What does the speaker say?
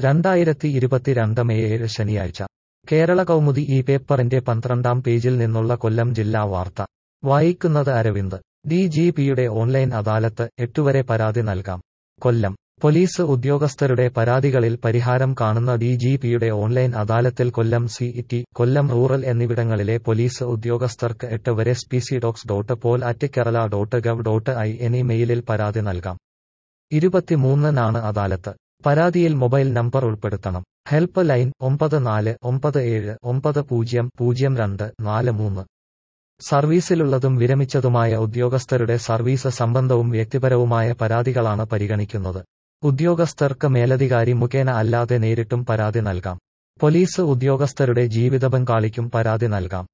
രണ്ടായിരത്തി ഇരുപത്തിരണ്ട് മെയ് ഏഴ് ശനിയാഴ്ച കേരള കൗമുദി ഈ പേപ്പറിന്റെ പന്ത്രണ്ടാം പേജിൽ നിന്നുള്ള കൊല്ലം ജില്ലാ വാർത്ത വായിക്കുന്നത് അരവിന്ദ് ഡി ജി പിയുടെ ഓൺലൈൻ അദാലത്ത് എട്ടുവരെ പരാതി നൽകാം കൊല്ലം പോലീസ് ഉദ്യോഗസ്ഥരുടെ പരാതികളിൽ പരിഹാരം കാണുന്ന ഡി ജി പിയുടെ ഓൺലൈൻ അദാലത്തിൽ Kollam C T Kollam rural എന്നിവിടങ്ങളിലെ പോലീസ് ഉദ്യോഗസ്ഥർക്ക് എട്ട് വരെ spcdocs dot pol at Kerala dot gov dot I N ഇമെയിലിൽ പരാതി നൽകാം ഇരുപത്തിമൂന്നിനാണ് അദാലത്ത് പരാതിയിൽ മൊബൈൽ നമ്പർ ഉൾപ്പെടുത്തണം ഹെൽപ്പ് ലൈൻ ഒമ്പത് നാല് ഒമ്പത് ഏഴ് ഒമ്പത് പൂജ്യം പൂജ്യം രണ്ട് നാല് മൂന്ന് സർവീസിലുള്ളതും വിരമിച്ചതുമായ ഉദ്യോഗസ്ഥരുടെ സർവീസ് സംബന്ധവും വ്യക്തിപരവുമായ പരാതികളാണ് പരിഗണിക്കുന്നത് ഉദ്യോഗസ്ഥർക്ക് മേലധികാരി മുഖേന അല്ലാതെ നേരിട്ടും പരാതി നൽകാം പോലീസ് ഉദ്യോഗസ്ഥരുടെ ജീവിത പങ്കാളിക്കും പരാതി നൽകാം